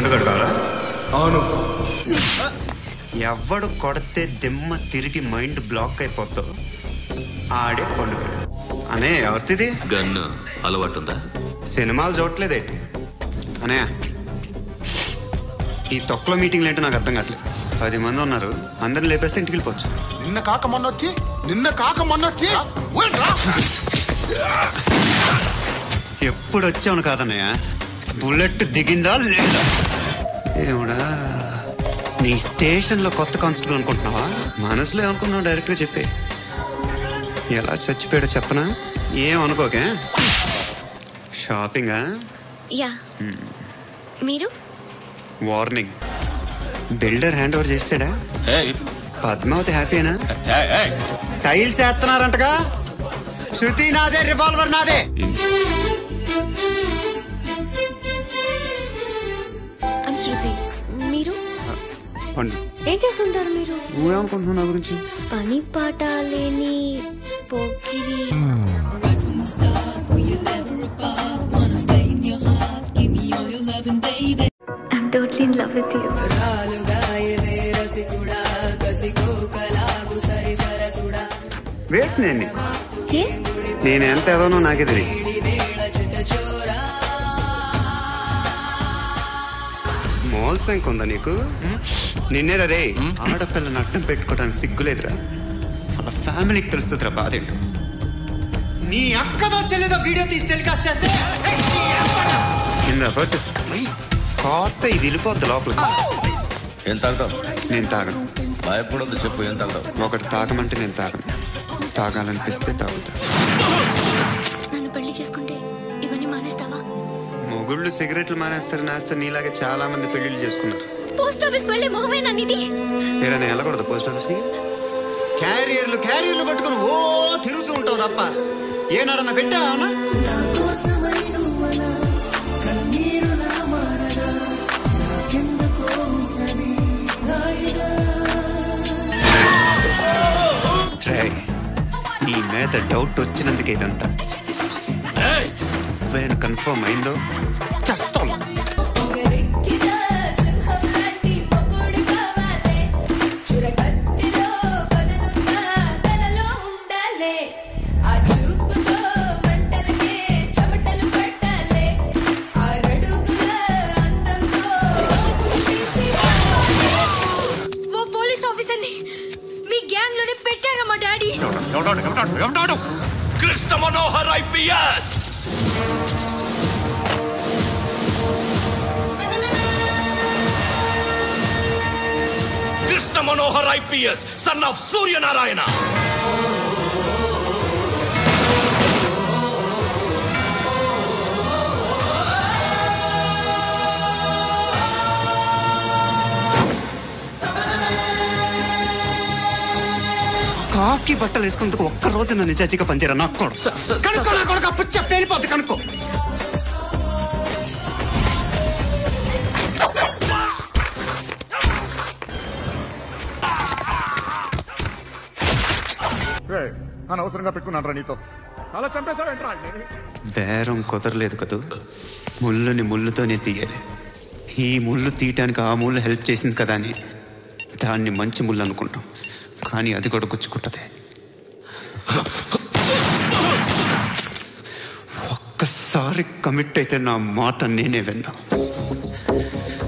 పండుగ కావాలా అవును ఎవడు కొడితే దిమ్మ తిరిగి మైండ్ బ్లాక్ అయిపోతావు ఆడే పండుగ అనే ఎవరిది గన్ అలవాటు ఉందా సినిమాలు చూడట్లేదేంటి అనే ఈ తొక్కలో మీటింగ్లు ఏంటో నాకు అర్థం కావట్లేదు పది మంది ఉన్నారు అందరిని లేపేస్తే ఇంటికి వెళ్ళిపోవచ్చు నిన్న కాక మొన్న వచ్చి నిన్న కాక మొన్న వచ్చి ఊయండ్రా. ఎప్పుడు వచ్చావును కాదన్నయ్య బుల్లెట్ దిగిందా లేదా ఏముడా నీ స్టేషన్లో కొత్త కానిస్టేబుల్ అనుకుంటున్నావా మనసులో ఏమనుకున్నావు డైరెక్ట్గా చెప్పే ఎలా చచ్చిపోయాడో చెప్పనా ఏం అనుకోకే షాపింగా యా మీరు వార్నింగ్ బిల్డర్ హ్యాండ్ ఓవర్ చేసాడా ఏయ్, పద్మావతి హ్యాపీనా ఏయ్, ఏయ్. టైల్స్ వేస్తున్నారంటగా శృతి నాదే రివాల్వర్ నాదే అని శృతి మీరు పండు ఏం చేస్తుంటారు మీరు నువ్వేమనుకుంటున్నావు నా గురించి పని పాట లేని పోకిరి I'm totally in love with you. Waste నేను నీకు. ఏ నేను ఎంత ఎదవనో నాకే తెలియదు మోల్సంక్ ఉందా నీకు నిన్నేరా రే ఆడపిల్లని అడ్డం పెట్టుకోవడానికి సిగ్గులేదురా వాళ్ళ ఫ్యామిలీకి తెలుస్తుందిరా బాధ ఏంటో నీ అక్కదో చెల్లిదో వీడియో తీసి టెలికాస్ట్ చేస్తే కింద పట్టు కోర్త ఇది వెళ్ళిపోద్ది లోపల ఏం తాగుతావు నేను తాగను భయపడొద్దు చెప్పు ఏం తాగుతావు ఒకటి తాగమంటే నేను తాగను తాగాలనిపిస్తే తాగుతా నన్ను పెళ్లి చేసుకుంటే ఇవన్నీ మానేస్తావా మొగుళ్ళు సిగరెట్లు మానేస్తారు నేస్తారు నీలాగే చాలా మంది పెళ్లిళ్ళు చేసుకున్నారు పోస్ట్ ఆఫీస్కి వెళ్ళే మొహమేనా నీది ఏరా నేను వెళ్ళకూడదు పోస్ట్ ఆఫీస్కి క్యారియర్లు క్యారియర్లు పట్టుకొని ఓ తిరుగుతూ ఉంటావు తప్ప ఏనాడన్నా పెట్టావా అవునా? రేయ్, నీ మీద డౌట్ వచ్చినందుకే ఇదంతా ఏయ్, నువ్వేను కన్ఫర్మ్ అయిందో చేస్తాం ఓ పోలీస్ ఆఫీసర్ని మీ గ్యాంగ్ లోనే పెట్టారు మా డాడీ ఎవడాడు, ఎవడాడు, ఎవడాడు? Krishna Manohar IPS Krishna Manohar IPS son of Suryanarayana కాకి బట్టలు వేసుకున్నందుకు ఒక్క రోజు నన్ను నిజాయితీగా పనిచేయరా నాకు కూడా కనుక్కో నా కొడుకు అప్పుడు చెప్పేళ్ళిపోద్ది కనుక్కో రేయ్, అనవసరంగా పెట్టుకున్నాను నీతో అలా చంపేశావేంట్రా బేరం కుదరలేదు కదూ ముళ్ళుని ముళ్ళుతోనే తీయాలి ఈ ముళ్ళు తీయటానికి ఆ ముళ్ళు హెల్ప్ చేసింది కదా అని దాన్ని మంచి ముళ్ళు అనుకుంటాం కానీ అది కూడా గుచ్చుకుంటది ఒక్కసారి కమిట్ అయితే నా మాట నేనే విన్నా